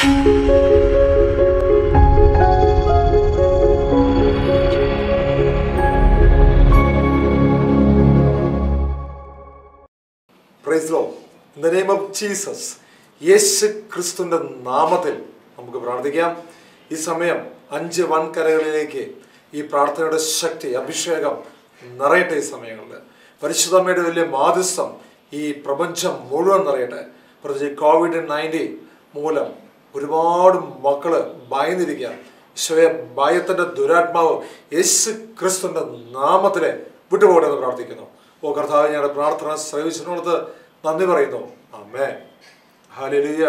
price Lord in the name of Jesus Yeshu ക്രിസ്തുവിന്റെ നാമത്തിൽ നമുക്ക് പ്രാർത്ഥിക്കാം ഈ സമയം അഞ്ച് വൻകരകളിലേക്ക് ഈ പ്രാർത്ഥനയുടെ ശക്തി അഭിഷേകം നിറയട്ടെ ഈ സമയങ്ങളിൽ പരിശുദ്ധമ്മയുടെ വലിയ മാധ്യസ്ഥം ഈ പ്രപഞ്ചം മുഴുവൻ നിറയട്ടെ പ്രത്യേകിച്ച് കോവിഡ് നയൻറ്റീൻ മൂലം ഒരുപാട് മക്കള് ഭയന്നിരിക്കുക ഈശോയെ ഭയത്തിന്റെ ദുരാത്മാവ് യേശു ക്രിസ്തുവിന്റെ നാമത്തിലെ വിട്ടുപോകട്ടെ എന്ന് പ്രാർത്ഥിക്കുന്നു ഓ കർത്താവ് ഞങ്ങളുടെ പ്രാർത്ഥന ശ്രവിച്ചതിനോട് നന്ദി പറയുന്നു അമ്മേ ഹാലലിയ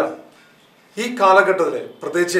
ഈ കാലഘട്ടത്തിൽ പ്രത്യേകിച്ച്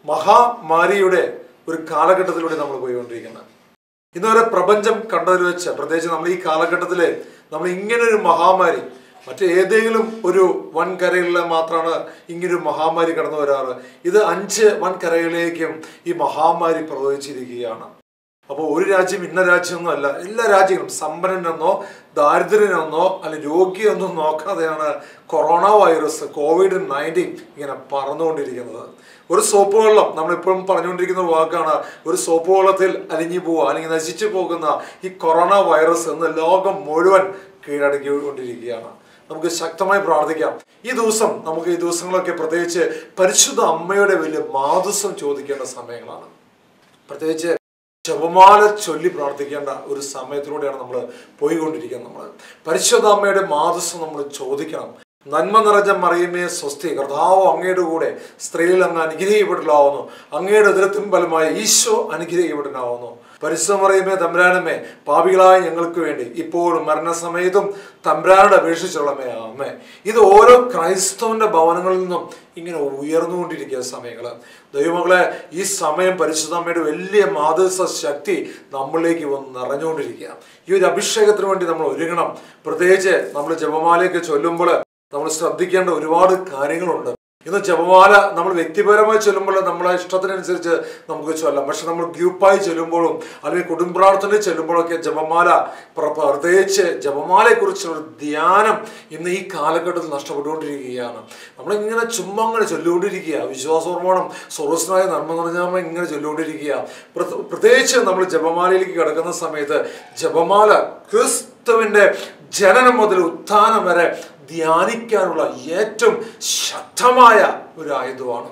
മഹാമാരിയുടെ ഒരു കാലഘട്ടത്തിലൂടെ നമ്മൾ പോയിക്കൊണ്ടിരിക്കുന്നത് ഇന്നുവരെ പ്രപഞ്ചം കണ്ടതിൽ വെച്ച് പ്രത്യേകിച്ച് നമ്മൾ ഈ കാലഘട്ടത്തിൽ നമ്മൾ ഇങ്ങനെ ഒരു മഹാമാരി മറ്റേതെങ്കിലും ഒരു വൻകരകളിൽ മാത്രമാണ് ഇങ്ങനൊരു മഹാമാരി കടന്നു വരാറ് ഇത് അഞ്ച് വൻകരകളിലേക്കും ഈ മഹാമാരി പ്രവചിച്ചിരിക്കുകയാണ് അപ്പോൾ ഒരു രാജ്യം ഇന്ന രാജ്യമൊന്നും അല്ല എല്ലാ രാജ്യങ്ങളും സമ്പന്നനെന്നോ ദാരിദ്ര്യനെന്നോ അല്ലെ രോഗിയൊന്നും നോക്കാതെയാണ് കൊറോണ വൈറസ് കോവിഡ് നയൻറ്റീൻ ഇങ്ങനെ പറന്നുകൊണ്ടിരിക്കുന്നത് ഒരു സോപ്പ് വെള്ളം നമ്മളിപ്പോഴും പറഞ്ഞുകൊണ്ടിരിക്കുന്ന വാക്കാണ് ഒരു സോപ്പ് വെള്ളത്തിൽ അലിഞ്ഞു പോവുക അല്ലെങ്കിൽ നശിച്ചു പോകുന്ന ഈ കൊറോണ വൈറസ് എന്ന് ലോകം മുഴുവൻ കീഴടക്കിക്കൊണ്ടിരിക്കുകയാണ് നമുക്ക് ശക്തമായി പ്രാർത്ഥിക്കാം ഈ ദിവസം നമുക്ക് ഈ ദിവസങ്ങളൊക്കെ പ്രത്യേകിച്ച് പരിശുദ്ധ അമ്മയുടെ വലിയ മാധുസം ചോദിക്കേണ്ട സമയങ്ങളാണ് പ്രത്യേകിച്ച് ജപമാല ചൊല്ലി പ്രാർത്ഥിക്കേണ്ട ഒരു സമയത്തിലൂടെയാണ് നമ്മൾ പോയിക്കൊണ്ടിരിക്കുന്നത് നമ്മൾ പരിശുദ്ധ അമ്മയുടെ മാധുസം നമ്മൾ ചോദിക്കണം നന്മ നിറഞ്ഞ മറിയമേ സ്വസ്തി കർത്താവ് അങ്ങയുടെ കൂടെ സ്ത്രീയിൽ അങ്ങ് അനുഗ്രഹിക്കപ്പെടലാവുന്നു അങ്ങയുടെ എതിരത്തിൻ ഫലമായി ഈശോ അനുഗ്രഹിക്കപ്പെടലാവുന്നു പരിശുദ്ധ മറിയമേ തമ്പ്രാനമേ പാപികളായ ഞങ്ങൾക്ക് വേണ്ടി ഇപ്പോഴും മരണസമയത്തും തമ്പ്രാനോട് അപേക്ഷിച്ചുള്ളമേ അമ്മേ ഇത് ഓരോ ക്രൈസ്തവന്റെ ഭവനങ്ങളിൽ നിന്നും ഇങ്ങനെ ഉയർന്നുകൊണ്ടിരിക്കുന്ന സമയങ്ങൾ ദൈവമകളെ ഈ സമയം പരിശുദ്ധമ്മയുടെ വലിയ മാതൃസ ശക്തി നമ്മളിലേക്ക് വന്ന് നിറഞ്ഞുകൊണ്ടിരിക്കുക ഈ ഒരു അഭിഷേകത്തിന് വേണ്ടി നമ്മൾ ഒരുങ്ങണം പ്രത്യേകിച്ച് നമ്മൾ ജപമാലയൊക്കെ ചൊല്ലുമ്പോൾ നമ്മൾ ശ്രദ്ധിക്കേണ്ട ഒരുപാട് കാര്യങ്ങളുണ്ട് ഇന്ന് ജപമാല നമ്മൾ വ്യക്തിപരമായി ചൊല്ലുമ്പോൾ നമ്മളെ ഇഷ്ടത്തിനനുസരിച്ച് നമുക്ക് ചൊല്ലാം പക്ഷെ നമ്മൾ ഗ്രൂപ്പായി ചൊല്ലുമ്പോഴും അല്ലെങ്കിൽ കുടുംബപ്രാർത്ഥന ചെല്ലുമ്പോഴൊക്കെ ജപമാല പ്ര- പ്രത്യേകിച്ച് ജപമാലയെ കുറിച്ചുള്ള ധ്യാനം ഇന്ന് ഈ കാലഘട്ടത്തിൽ നഷ്ടപ്പെട്ടുകൊണ്ടിരിക്കുകയാണ് നമ്മളിങ്ങനെ ചുമ്മാ അങ്ങനെ ചൊല്ലുകൊണ്ടിരിക്കുക വിശ്വാസോർമ്മണം സ്രോസ്നായ നന്മ നിറഞ്ഞാമ ഇങ്ങനെ ചൊല്ലുകൊണ്ടിരിക്കുക പ്രത്യേക- പ്രത്യേകിച്ച് നമ്മൾ ജപമാലയിലേക്ക് കിടക്കുന്ന സമയത്ത് ജപമാല ക്രിസ്തുവിന്റെ ജനനം മുതൽ ഉത്ഥാനം വരെ ധ്യാനിക്കാനുള്ള ഏറ്റവും ശക്തമായ ഒരു ആയുധമാണ്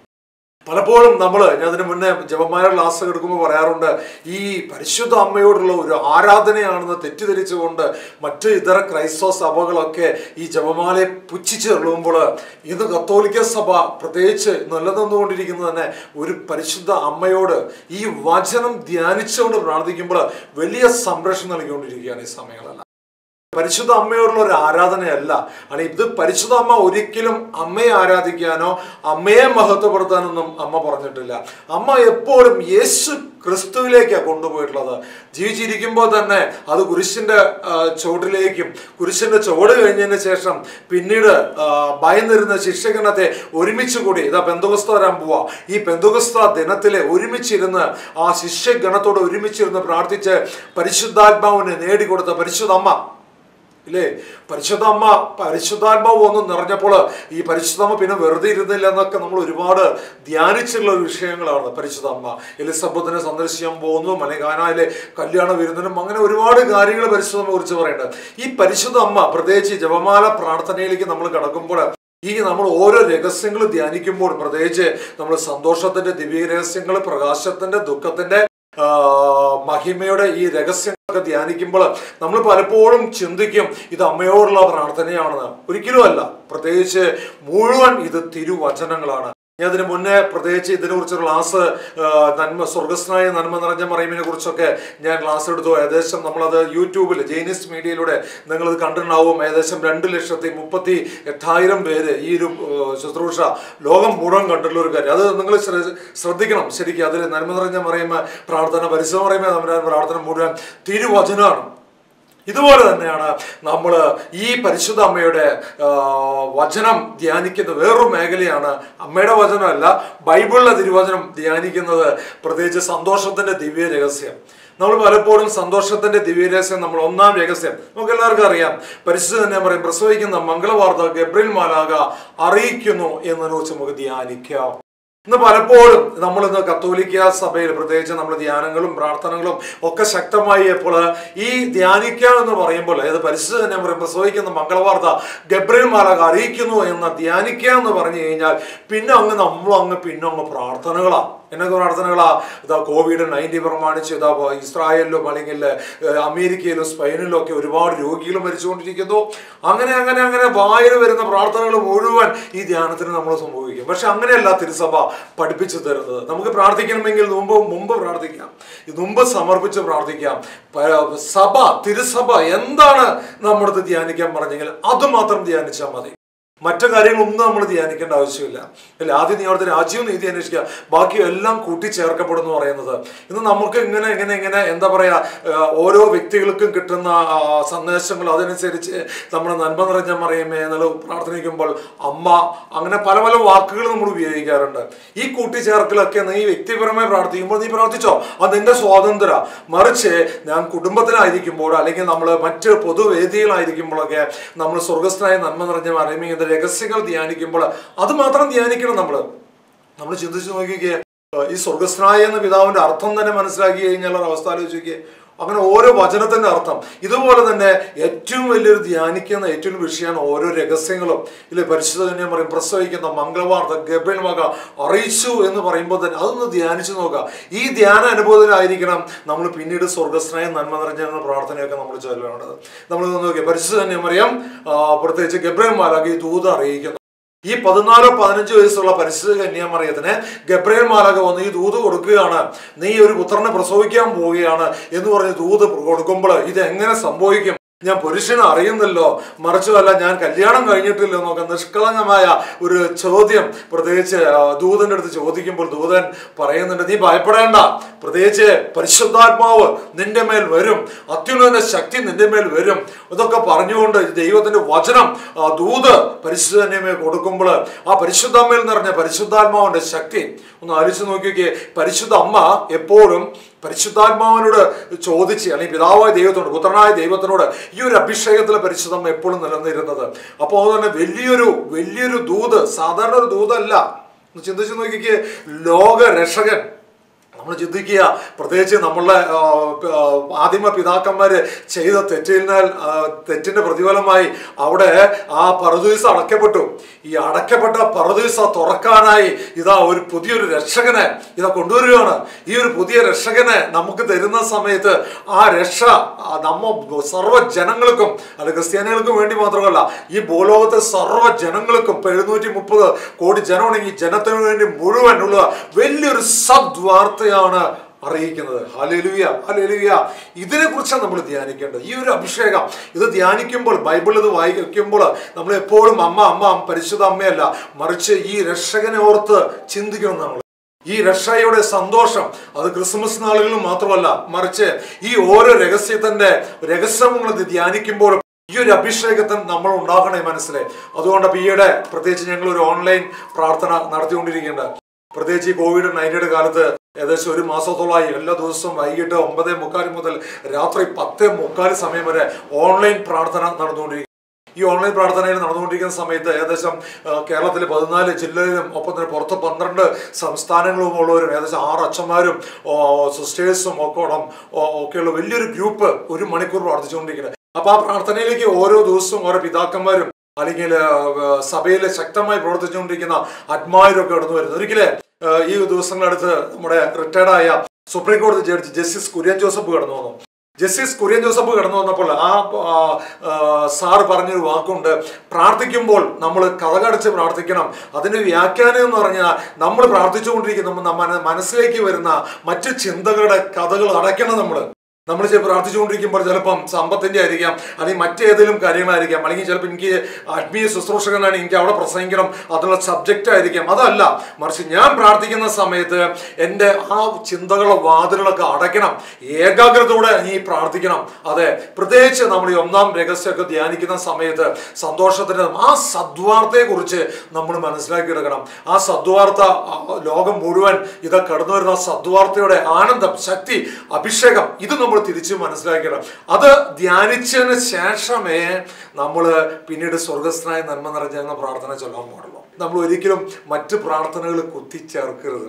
പലപ്പോഴും നമ്മൾ ഞാൻ അതിന് മുന്നേ ജപമാല ക്ലാസ് എടുക്കുമ്പോൾ പറയാറുണ്ട് ഈ പരിശുദ്ധ അമ്മയോടുള്ള ഒരു ആരാധനയാണെന്ന് തെറ്റിദ്ധരിച്ചുകൊണ്ട് മറ്റ് ഇതര ക്രൈസ്തവ സഭകളൊക്കെ ഈ ജപമാലയെ പുച്ഛിച്ച് തള്ളുമ്പോൾ ഇന്ന് കത്തോലിക്ക സഭ പ്രത്യേകിച്ച് നിലനിന്നുകൊണ്ടിരിക്കുന്നത് തന്നെ ഒരു പരിശുദ്ധ അമ്മയോട് ഈ വചനം ധ്യാനിച്ചുകൊണ്ട് പ്രാർത്ഥിക്കുമ്പോൾ വലിയ സംരക്ഷണം നൽകിക്കൊണ്ടിരിക്കുകയാണ് ഈ സമയങ്ങളെല്ലാം പരിശുദ്ധ അമ്മയോടുള്ള ഒരു ആരാധനയല്ല ആണ് ഇത് പരിശുദ്ധ അമ്മ ഒരിക്കലും അമ്മയെ ആരാധിക്കാനോ അമ്മയെ മഹത്വപ്പെടുത്താനൊന്നും അമ്മ പറഞ്ഞിട്ടില്ല അമ്മ എപ്പോഴും യേശു ക്രിസ്തുവിലേക്കാണ് കൊണ്ടുപോയിട്ടുള്ളത് ജീവിച്ചിരിക്കുമ്പോൾ തന്നെ അത് കുരിശിന്റെ ആ, ചുവട്ടിലേക്കും കുരിശിന്റെ ചുവട് കഴിഞ്ഞതിന് ശേഷം പിന്നീട് ആ, ഭയന്നിരുന്ന ശിഷ്യഗണത്തെ ഒരുമിച്ച് കൂടി ഇതാ പെന്തകുസ്ത വരാൻ പോവാ ഈ പെന്തകുസ്ത ദിനത്തിലെ ഒരുമിച്ചിരുന്ന് ആ ശിഷ്യഗണത്തോട് ഒരുമിച്ചിരുന്ന് പ്രാർത്ഥിച്ച് പരിശുദ്ധാത്മാവിനെ നേടിക്കൊടുത്ത പരിശുദ്ധ അമ്മ ഇല്ലേ പരിശുദ്ധാമ്മ പരിശുദ്ധാത്മാവ് ഒന്ന് നിറഞ്ഞപ്പോൾ ഈ പരിശുദ്ധാമ്മ പിന്നെ വെറുതെ ഇരുന്നില്ല എന്നൊക്കെ നമ്മൾ ഒരുപാട് ധ്യാനിച്ചുള്ള ഒരു വിഷയങ്ങളാണ് പരിശുദ്ധാമ്മ എലിസബത്തിനെ സന്ദർശിക്കാൻ പോകുന്നു മലകാനായിലെ കല്യാണ വിരുന്നിനും അങ്ങനെ ഒരുപാട് കാര്യങ്ങൾ പരിശുദ്ധമ്മ കുറിച്ച് പറയുന്നുണ്ട് ഈ പരിശുദ്ധ അമ്മ പ്രത്യേകിച്ച് ഈ ജപമാല പ്രാർത്ഥനയിലേക്ക് നമ്മൾ കടക്കുമ്പോൾ ഈ നമ്മൾ ഓരോ രഹസ്യങ്ങൾ ധ്യാനിക്കുമ്പോൾ പ്രത്യേകിച്ച് നമ്മൾ സന്തോഷത്തിന്റെ ദിവ്യ രഹസ്യങ്ങൾ പ്രകാശത്തിന്റെ ദുഃഖത്തിന്റെ ആ, മഹിമയുടെ ഈ രഹസ്യങ്ങളൊക്കെ ധ്യാനിക്കുമ്പോൾ നമ്മൾ പലപ്പോഴും ചിന്തിക്കും ഇത് അമ്മയോടുള്ള പ്രാർത്ഥനയാണെന്ന് ഒരിക്കലും അല്ല പ്രത്യേകിച്ച് മുഴുവൻ ഇത് തിരുവചനങ്ങളാണ് ഞാൻ അതിന് മുന്നേ പ്രത്യേകിച്ച് ഇതിനെക്കുറിച്ചൊരു ക്ലാസ് ആ, നന്മ സ്വർഗസ്നായ നന്മ നിറഞ്ഞ മറിയുമിനെ കുറിച്ചൊക്കെ ഞാൻ ക്ലാസ് എടുത്തു ഏകദേശം നമ്മളത് യൂട്യൂബിൽ ജെയിനിസ്റ്റ് മീഡിയയിലൂടെ നിങ്ങളത് കണ്ടിട്ടുണ്ടാവും ഏകദേശം രണ്ട് ലക്ഷത്തി മുപ്പത്തി എട്ടായിരം പേര് ഈ ഒരു ആ, ശുശ്രൂഷ ലോകം മുഴുവൻ കണ്ടിട്ടുള്ള ഒരു കാര്യം അത് നിങ്ങൾ ശ്ര- ശ്രദ്ധിക്കണം ശരിക്കും അതിൽ നന്മ നിറഞ്ഞ മറിയുമ്പോൾ പ്രാർത്ഥന പരിശ്രമം പറയുമ്പോൾ നമ്മുടെ പ്രാർത്ഥന മുഴുവൻ തിരുവചനമാണ് ഇതുപോലെ തന്നെയാണ് നമ്മൾ ഈ പരിശുദ്ധ അമ്മയുടെ ആ, വചനം ധ്യാനിക്കുന്ന വേറൊരു മേഖലയാണ് അമ്മയുടെ വചനമല്ല ബൈബിളിലെ തിരുവചനം ധ്യാനിക്കുന്നത് പ്രത്യേകിച്ച് സന്തോഷത്തിന്റെ ദിവ്യ രഹസ്യം നമ്മൾ പലപ്പോഴും സന്തോഷത്തിന്റെ ദിവ്യരഹസ്യം നമ്മൾ ഒന്നാം രഹസ്യം നമുക്ക് എല്ലാവർക്കും അറിയാം പരിശുദ്ധ തന്നെ പറയും പ്രസവിക്കുന്ന മംഗളവാർത്ത ഗബ്രിൽ മാലാക അറിയിക്കുന്നു എന്നതിനെ കുറിച്ച് നമുക്ക് ധ്യാനിക്കാം ഇന്ന് പലപ്പോഴും നമ്മൾ ഇന്ന് കത്തോലിക്ക സഭയിൽ പ്രത്യേകിച്ച് നമ്മൾ ധ്യാനങ്ങളും പ്രാർത്ഥനകളും ഒക്കെ ശക്തമായി ഇപ്പോൾ ഈ ധ്യാനിക്കുക എന്ന് പറയുമ്പോൾ ഏത് പരിശുദ്ധ തന്നെ പറയും പ്രസവിക്കുന്ന മംഗളവാർത്ത ഗബ്രിൽ മാലക അറിയിക്കുന്നു എന്ന ധ്യാനിക്കുക എന്ന് പറഞ്ഞു കഴിഞ്ഞാൽ പിന്നെ അങ്ങ് നമ്മൾ അങ്ങ് പിന്നെ അങ്ങ് പ്രാർത്ഥനകളാ എന്നൊക്കെ പ്രാർത്ഥനകളാ ഇതാ കോവിഡ് നയൻറ്റീൻ പ്രമാണിച്ച് ഇതാ ഇസ്രായേലിലും അല്ലെങ്കിൽ ഏഹ്, അമേരിക്കയിലും സ്പെയിനിലും ഒക്കെ ഒരുപാട് രോഗികൾ മരിച്ചുകൊണ്ടിരിക്കുന്നു അങ്ങനെ അങ്ങനെ അങ്ങനെ വായിൽ വരുന്ന പ്രാർത്ഥനകൾ മുഴുവൻ ഈ ധ്യാനത്തിന് നമ്മൾ സംഭവിക്കും പക്ഷെ അങ്ങനെയല്ല തിരുസഭ പഠിപ്പിച്ചു തരുന്നത് നമുക്ക് പ്രാർത്ഥിക്കണമെങ്കിൽ മുമ്പ് മുമ്പ് പ്രാർത്ഥിക്കാം ഇത് മുമ്പ് സമർപ്പിച്ച് പ്രാർത്ഥിക്കാം പ- സഭ തിരുസഭ എന്താണ് നമ്മുടെ അടുത്ത് ധ്യാനിക്കാൻ പറഞ്ഞെങ്കിൽ അത് മാത്രം ധ്യാനിച്ചാൽ മതി മറ്റു കാര്യങ്ങളൊന്നും നമ്മൾ ധ്യാനിക്കേണ്ട ആവശ്യമില്ല അല്ല ആദ്യം നീ അവിടുത്തെ രാജ്യവും നീതി അന്വേഷിക്കുക ബാക്കി എല്ലാം കൂട്ടിച്ചേർക്കപ്പെടും എന്ന് പറയുന്നത് ഇന്ന് നമുക്ക് ഇങ്ങനെ ഇങ്ങനെ ഇങ്ങനെ എന്താ പറയാ ആ, ഓരോ വ്യക്തികൾക്കും കിട്ടുന്ന ആ, സന്ദേശങ്ങൾ അതനുസരിച്ച് നമ്മൾ നന്മ നിറഞ്ഞ മറിയമേ എന്നുള്ള പ്രാർത്ഥനിക്കുമ്പോൾ അമ്മ അങ്ങനെ പല പല വാക്കുകൾ നമ്മൾ ഉപയോഗിക്കാറുണ്ട് ഈ കൂട്ടിച്ചേർക്കലൊക്കെ നീ വ്യക്തിപരമായി പ്രാർത്ഥിക്കുമ്പോൾ നീ പ്രാർത്ഥിച്ചോ അത് നിന്റെ സ്വാതന്ത്ര്യ മറിച്ച് ഞാൻ കുടുംബത്തിലായിരിക്കുമ്പോൾ അല്ലെങ്കിൽ നമ്മൾ മറ്റ് പൊതുവേദികളായിരിക്കുമ്പോഴൊക്കെ നമ്മൾ സ്വർഗസ്ഥനായ നന്മ നിറഞ്ഞ മറിയമേ രഹസ്യങ്ങൾ ധ്യാനിക്കുമ്പോൾ അത് മാത്രം ധ്യാനിക്കണം നമ്മൾ നമ്മൾ ചിന്തിച്ചു നോക്കിക്കേ ഏഹ് ഈ സ്വർഗസ്നായ എന്ന പിതാവിന്റെ അർത്ഥം തന്നെ മനസ്സിലാക്കി കഴിഞ്ഞാൽ ഒരു അവസ്ഥ ആലോചിക്കേ അങ്ങനെ ഓരോ വചനത്തിന്റെ അർത്ഥം ഇതുപോലെ തന്നെ ഏറ്റവും വലിയൊരു ധ്യാനിക്കുന്ന ഏറ്റവും വലിയ വിഷയമാണ് ഓരോ രഹസ്യങ്ങളും ഇല്ലേ പരിശുദ്ധ തന്നെ പറയും പ്രസവിക്കുന്ന മംഗളവാർത്ത ഗബൽ മക അറിയിച്ചു എന്ന് പറയുമ്പോൾ തന്നെ അതൊന്ന് ധ്യാനിച്ചു നോക്കുക ഈ ധ്യാന അനുഭവത്തിലായിരിക്കണം നമ്മൾ പിന്നീട് സ്വർഗസ്നായ നന്മ നിറഞ്ഞ എന്ന പ്രാർത്ഥനയൊക്കെ നമ്മൾ ചൊല്ലേണ്ടത് നമ്മൾ നോക്കിയാൽ പരിശുദ്ധ തന്നെ പറയാം പ്രത്യേകിച്ച് ഗബ്രഹം മാലാഖി ദൂത് അറിയിക്കുന്നു ഈ പതിനാലോ പതിനഞ്ചോ വയസ്സുള്ള പരിസ്ഥിതി കന്യാമറിയത്തിന് ഗബ്രയേൽ മാലക വന്ന് ഈ ദൂത് കൊടുക്കുകയാണ് നീ ഒരു പുത്രനെ പ്രസവിക്കാൻ പോവുകയാണ് എന്ന് പറഞ്ഞ് ദൂത് കൊടുക്കുമ്പോൾ ഇത് എങ്ങനെ സംഭവിക്കും ഞാൻ പുരുഷനെ അറിയുന്നല്ലോ മറിച്ചുമല്ല ഞാൻ കല്യാണം കഴിഞ്ഞിട്ടില്ല എന്നൊക്കെ നിഷ്കളങ്കമായ ഒരു ചോദ്യം പ്രത്യേകിച്ച് ആ, ദൂതന്റെ അടുത്ത് ചോദിക്കുമ്പോൾ ദൂതൻ പറയുന്നുണ്ട് നീ ഭയപ്പെടേണ്ട പ്രത്യേകിച്ച് പരിശുദ്ധാത്മാവ് നിന്റെ മേൽ വരും അത്യുന്നത ശക്തി നിന്റെ മേൽ വരും ഇതൊക്കെ പറഞ്ഞുകൊണ്ട് ദൈവത്തിന്റെ വചനം ആ, ദൂത് പരിശുദ്ധന്റെ മേൽ കൊടുക്കുമ്പോൾ ആ പരിശുദ്ധമ്മയിൽ നിറഞ്ഞ പരിശുദ്ധാത്മാവിന്റെ ശക്തി ഒന്ന് ആലോചിച്ച് നോക്കിയൊക്കെ പരിശുദ്ധ അമ്മ എപ്പോഴും പരിശുദ്ധാത്മാവിനോട് ചോദിച്ച് അല്ലെങ്കിൽ പിതാവായ ദൈവത്തിനോട് പുത്രനായ ദൈവത്തിനോട് ഈ ഒരു അഭിഷേകത്തിലെ പരിശുദ്ധമ്മ എപ്പോഴും നിലനിന്നിരുന്നത് അപ്പോൾ അത് തന്നെ വലിയൊരു വലിയൊരു ദൂത് സാധാരണ ഒരു ദൂതല്ല ഒന്ന് ചിന്തിച്ച് നോക്കിക്കേ ലോക രക്ഷകൻ നമ്മൾ ചിന്തിക്കുക പ്രത്യേകിച്ച് നമ്മളുടെ ആ, പ- ആ, ആദിമ പിതാക്കന്മാര് ചെയ്ത തെറ്റിനാൽ ആ, തെറ്റിന്റെ പ്രതിഫലമായി അവിടെ ആ പറുദീസ അടയ്ക്കപ്പെട്ടു ഈ അടയ്ക്കപ്പെട്ട പറുദീസ തുറക്കാനായി ഇതാ ഒരു പുതിയൊരു രക്ഷകനെ ഇതാ കൊണ്ടുവരികയാണ് ഈ ഒരു പുതിയ രക്ഷകനെ നമുക്ക് തരുന്ന സമയത്ത് ആ രക്ഷ ആ, നമ്മ സർവ്വ ജനങ്ങൾക്കും അല്ല ക്രിസ്ത്യാനികൾക്കും വേണ്ടി മാത്രമല്ല ഈ ഭൂലോകത്തെ സർവ്വ ജനങ്ങൾക്കും ഇപ്പൊ എഴുന്നൂറ്റി മുപ്പത് കോടി ജനമുണ്ടെങ്കിൽ ഈ ജനത്തിന് വേണ്ടി മുഴുവനുള്ള വലിയൊരു സദ്വാർത്തയാണ് അറിയിക്കുന്നത് ഹലേലുയ ഹലേലുയ ഇതിനെ കുറിച്ചാണ് നമ്മൾ ധ്യാനിക്കേണ്ടത് ഈ ഒരു അഭിഷേകം ഇത് ധ്യാനിക്കുമ്പോൾ ബൈബിൾ ഇത് വായിക്കുമ്പോൾ നമ്മൾ എപ്പോഴും അമ്മ അമ്മ പരിശുദ്ധ അമ്മയല്ല മറിച്ച് ഈ രക്ഷകനെ ഓർത്ത് ചിന്തിക്കണം നമ്മൾ ഈ രക്ഷയുടെ സന്തോഷം അത് ക്രിസ്മസ് നാളുകളിൽ മാത്രമല്ല മറിച്ച് ഈ ഓരോ രഹസ്യത്തിന്റെ രഹസ്യങ്ങൾ ഇത് ധ്യാനിക്കുമ്പോഴും ഈ ഒരു അഭിഷേകത്തെ നമ്മൾ ഉണ്ടാക്കണേ മനസ്സിലെ അതുകൊണ്ട് ഇപ്പൊ ഈയിടെ പ്രത്യേകിച്ച് ഞങ്ങൾ ഒരു ഓൺലൈൻ പ്രാർത്ഥന നടത്തിക്കൊണ്ടിരിക്കുന്നുണ്ട് പ്രത്യേകിച്ച് ഈ കോവിഡ് നയൻറ്റീൻ്റെ കാലത്ത് ഏകദേശം ഒരു മാസത്തോളമായി എല്ലാ ദിവസവും വൈകിട്ട് ഒമ്പതേ മുക്കാൽ മുതൽ രാത്രി പത്തേ മുക്കാൽ സമയം വരെ ഓൺലൈൻ പ്രാർത്ഥന നടന്നുകൊണ്ടിരിക്കും ഈ ഓൺലൈൻ പ്രാർത്ഥനയിൽ നടന്നുകൊണ്ടിരിക്കുന്ന സമയത്ത് ഏകദേശം ആ, കേരളത്തിലെ പതിനാല് ജില്ലയിലും ഒപ്പം തന്നെ പുറത്ത് പന്ത്രണ്ട് സംസ്ഥാനങ്ങളും ഉള്ളവരും ഏകദേശം ആറ് അച്ഛന്മാരും ഓ, സിസ്റ്റേഴ്സും ഒക്കെ ഉടം ഓ- ഒക്കെയുള്ള വലിയൊരു ഗ്രൂപ്പ് ഒരു മണിക്കൂർ പ്രാർത്ഥിച്ചുകൊണ്ടിരിക്കുന്നത് അപ്പൊ ആ പ്രാർത്ഥനയിലേക്ക് ഓരോ ദിവസവും ഓരോ പിതാക്കന്മാരും അല്ലെങ്കിൽ സഭയിൽ ശക്തമായി പ്രവർത്തിച്ചുകൊണ്ടിരിക്കുന്ന ആത്മാവിലൊക്കെ കടന്നു വരുന്നത് ഒരിക്കലെ ആ, ഈ ദിവസങ്ങളടുത്ത് നമ്മുടെ റിട്ടയർഡായ സുപ്രീം കോടതി ജഡ്ജ് ജസ്റ്റിസ് കുര്യൻ ജോസഫ് കടന്നു വന്നു ജസ്റ്റിസ് കുര്യൻ ജോസഫ് കടന്നു വന്നപ്പോൾ ആ ആ, ആ, സാറ് പറഞ്ഞൊരു വാക്കുണ്ട് പ്രാർത്ഥിക്കുമ്പോൾ നമ്മൾ കഥകടച്ച് പ്രാർത്ഥിക്കണം അതിന്റെ വ്യാഖ്യാനം എന്ന് പറഞ്ഞാൽ നമ്മൾ പ്രാർത്ഥിച്ചുകൊണ്ടിരിക്കുന്ന നമ്മ- മനസ്സിലേക്ക് വരുന്ന മറ്റു ചിന്തകളുടെ കഥകൾ അടയ്ക്കണം നമ്മൾ നമ്മൾ ചില പ്രാർത്ഥിച്ചുകൊണ്ടിരിക്കുമ്പോൾ ചിലപ്പം സമ്പത്തിന്റെ ആയിരിക്കാം അല്ലെങ്കിൽ മറ്റേതെങ്കിലും കാര്യങ്ങളായിരിക്കാം അല്ലെങ്കിൽ ചിലപ്പോൾ എനിക്ക് ആത്മീയ ശുശ്രൂഷകനാണ് എനിക്ക് അവിടെ പ്രസംഗിക്കണം അതിനുള്ള സബ്ജക്റ്റ് ആയിരിക്കാം അതല്ല മറിച്ച് ഞാൻ പ്രാർത്ഥിക്കുന്ന സമയത്ത് എൻ്റെ ആ ചിന്തകളുടെ വാതിലുകളൊക്കെ അടയ്ക്കണം ഏകാഗ്രതയോടെ നീ പ്രാർത്ഥിക്കണം അതെ പ്രത്യേകിച്ച് നമ്മൾ ഈ ഒന്നാം രഹസ്യമൊക്കെ ധ്യാനിക്കുന്ന സമയത്ത് സന്തോഷത്തിന്റെ ആ സദ്വാർത്തയെ കുറിച്ച് നമ്മൾ മനസ്സിലാക്കിയെടുക്കണം ആ സദ്വാർത്ത ആ, ലോകം മുഴുവൻ ഇത് കടന്നു വരുന്ന ആ സദ്വാർത്തയുടെ ആനന്ദം ശക്തി അഭിഷേകം ഇത് നമ്മൾ തിരിച്ച് മനസ്സിലാക്കണം അത് ധ്യാനിച്ചതിന് ശേഷമേ നമ്മൾ പിന്നീട് സ്വർഗസ്ഥനായ നന്മ നിറഞ്ഞ എന്ന പ്രാർത്ഥന ചൊല്ലാൻ പാടുള്ളൂ നമ്മൾ ഒരിക്കലും മറ്റ് പ്രാർത്ഥനകൾ കുത്തിച്ചേർക്കരുത്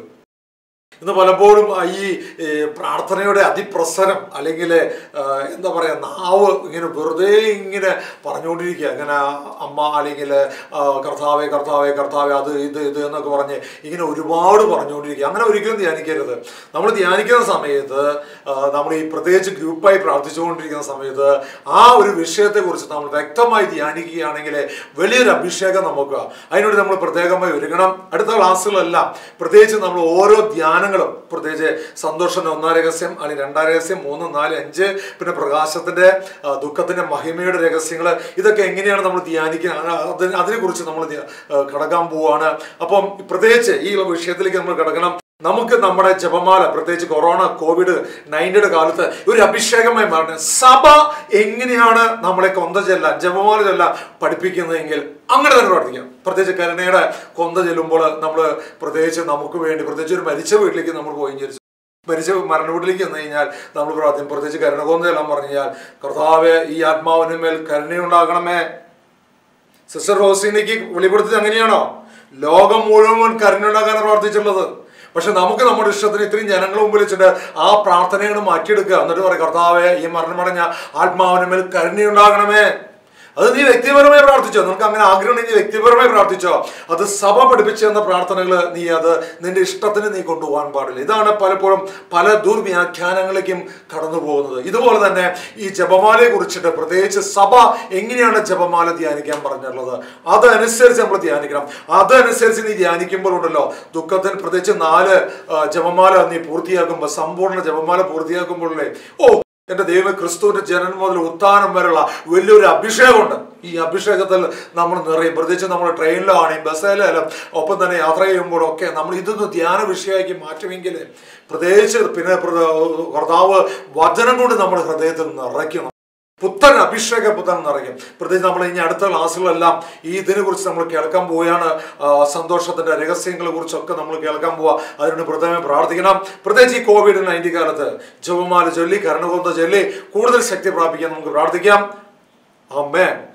ഇന്ന് പലപ്പോഴും ആ ഈ ഏ, പ്രാർത്ഥനയുടെ അതിപ്രസരം അല്ലെങ്കിൽ എന്താ പറയുക നാവ് ഇങ്ങനെ വെറുതെ ഇങ്ങനെ പറഞ്ഞുകൊണ്ടിരിക്കുക ഇങ്ങനെ അമ്മ അല്ലെങ്കിൽ കർത്താവെ കർത്താവെ കർത്താവെ അത് ഇത് ഇത് എന്നൊക്കെ പറഞ്ഞ് ഇങ്ങനെ ഒരുപാട് പറഞ്ഞുകൊണ്ടിരിക്കുക അങ്ങനെ ഒരിക്കലും ധ്യാനിക്കരുത് നമ്മൾ ധ്യാനിക്കുന്ന സമയത്ത് ആ, നമ്മൾ ഈ പ്രത്യേകിച്ച് ഗ്രൂപ്പായി പ്രാർത്ഥിച്ചുകൊണ്ടിരിക്കുന്ന സമയത്ത് ആ ഒരു വിഷയത്തെക്കുറിച്ച് നമ്മൾ വ്യക്തമായി ധ്യാനിക്കുകയാണെങ്കിൽ വലിയൊരു അഭിഷേകം നമുക്ക് അതിനുവേണ്ടി നമ്മൾ പ്രത്യേകമായി ഒരുങ്ങണം അടുത്ത ക്ലാസ്സുകളെല്ലാം പ്രത്യേകിച്ച് നമ്മൾ ഓരോ ധ്യാനങ്ങളും പ്രത്യേകിച്ച് സന്തോഷത്തിന്റെ ഒന്നാം രഹസ്യം അല്ലെങ്കിൽ രണ്ടാം രഹസ്യം മൂന്ന് നാല് അഞ്ച് പിന്നെ പ്രകാശത്തിന്റെ ആ, ദുഃഖത്തിന്റെ മഹിമയുടെ രഹസ്യങ്ങൾ ഇതൊക്കെ എങ്ങനെയാണ് നമ്മൾ ധ്യാനിക്കുക ആ, അതിനെ അതിനെക്കുറിച്ച് നമ്മൾ ധ്യ- ആ, കടക്കാൻ പോവുകയാണ് അപ്പം പ്രത്യേകിച്ച് ഈ വിഷയത്തിലേക്ക് നമ്മൾ കിടക്കണം നമുക്ക് നമ്മുടെ ജപമാല പ്രത്യേകിച്ച് കൊറോണ കോവിഡ് നയൻറ്റിയുടെ കാലത്ത് ഒരു അഭിഷേകമായി മാറണം സഭ എങ്ങനെയാണ് നമ്മളെ കൊന്ത ചെല്ലാൻ ജപമാല ചെല്ലാൻ പഠിപ്പിക്കുന്നതെങ്കിൽ അങ്ങനെ തന്നെ പ്രാർത്ഥിക്കാം പ്രത്യേകിച്ച് കരുണയുടെ കൊന്ത ചെല്ലുമ്പോൾ നമ്മൾ പ്രത്യേകിച്ച് നമുക്ക് വേണ്ടി പ്രത്യേകിച്ച് ഒരു മരിച്ച വീട്ടിലേക്ക് നമ്മൾ പോയി വിചാരിച്ചു മരിച്ച മരണ വീട്ടിലേക്ക് വന്നു കഴിഞ്ഞാൽ നമ്മൾ പ്രാർത്ഥിക്കും പ്രത്യേകിച്ച് കരുണകൊന്തയെല്ലാം പറഞ്ഞു കഴിഞ്ഞാൽ കർത്താവെ ഈ ആത്മാവിന് മേൽ കരുണയുണ്ടാകണമേ സിസ്റ്റർ റോസിനിക്ക് വെളിപ്പെടുത്തിയത് അങ്ങനെയാണോ ലോകം മുഴുവൻ കരുണയുണ്ടാകാൻ പ്രാർത്ഥിച്ചിട്ടുള്ളത് പക്ഷെ നമുക്ക് നമ്മുടെ ഇഷ്ടത്തിന് ഇത്രയും ജനങ്ങൾ മുമ്പിൽ വെച്ചിട്ട് ആ പ്രാർത്ഥനകൾ മാറ്റിയെടുക്കുക എന്നിട്ട് പറയും കർത്താവെ ഈ മരണമടഞ്ഞ ആത്മാവിന് മേൽ കരുണയുണ്ടാകണമേ അത് നീ വ്യക്തിപരമായി പ്രാർത്ഥിച്ചോ നിനക്ക് അങ്ങനെ ആഗ്രഹം നീ വ്യക്തിപരമായി പ്രാർത്ഥിച്ചോ അത് സഭ പഠിപ്പിച്ചു തന്ന പ്രാർത്ഥനകൾ നീ അത് നിന്റെ ഇഷ്ടത്തിന് നീ കൊണ്ടുപോകാൻ പാടില്ല ഇതാണ് പലപ്പോഴും പല ദുർവ്യാഖ്യാനങ്ങളിലേക്കും കടന്നു പോകുന്നത് ഇതുപോലെ തന്നെ ഈ ജപമാലയെ കുറിച്ചിട്ട് പ്രത്യേകിച്ച് സഭ എങ്ങനെയാണ് ജപമാല ധ്യാനിക്കാൻ പറഞ്ഞിട്ടുള്ളത് അതനുസരിച്ച് നമ്മൾ ധ്യാനിക്കണം അതനുസരിച്ച് നീ ധ്യാനിക്കുമ്പോൾ ഉണ്ടല്ലോ ദുഃഖത്തിൽ പ്രത്യേകിച്ച് നാല് ആ, ജപമാല നീ പൂർത്തിയാക്കുമ്പോൾ സമ്പൂർണ്ണ ജപമാല പൂർത്തിയാക്കുമ്പോഴേ ഓ എന്റെ ദൈവ ക്രിസ്തുവിന്റെ ജനനം മുതൽ ഉത്ഥാനം വരെയുള്ള വലിയൊരു അഭിഷേകമുണ്ട് ഈ അഭിഷേകത്തിൽ നമ്മൾ നിറയും പ്രത്യേകിച്ച് നമ്മൾ ട്രെയിനിലാണെങ്കിലും ബസ്സിലായാലും ഒപ്പം തന്നെ യാത്ര ചെയ്യുമ്പോഴൊക്കെ നമ്മൾ ഇതൊന്ന് ധ്യാന വിഷയമാക്കി മാറ്റുമെങ്കിൽ പ്രത്യേകിച്ച് പിന്നെ പ്ര- കർത്താവ് വചനം കൊണ്ട് നമ്മുടെ ഹൃദയത്തിൽ നിറയ്ക്കണം പുത്തൻ അഭിഷേക പുത്തൻ നിറയ്ക്കും പ്രത്യേകിച്ച് നമ്മൾ ഇനി അടുത്ത ക്ലാസ്സുകളെല്ലാം ഈ ഇതിനെ കുറിച്ച് നമ്മൾ കേൾക്കാൻ പോവുകയാണ് ആ, സന്തോഷത്തിന്റെ രഹസ്യങ്ങളെ കുറിച്ചൊക്കെ നമ്മൾ കേൾക്കാൻ പോവുക അതിനുവേണ്ടി പ്രത്യേകം പ്രാർത്ഥിക്കണം പ്രത്യേകിച്ച് ഈ കോവിഡ് നയൻറ്റീൻ കാലത്ത് ജപമാല ചൊല്ലി കരണകൊന്ത ചൊല്ലി കൂടുതൽ ശക്തി പ്രാപിക്കാൻ നമുക്ക് പ്രാർത്ഥിക്കാം അമ്മേ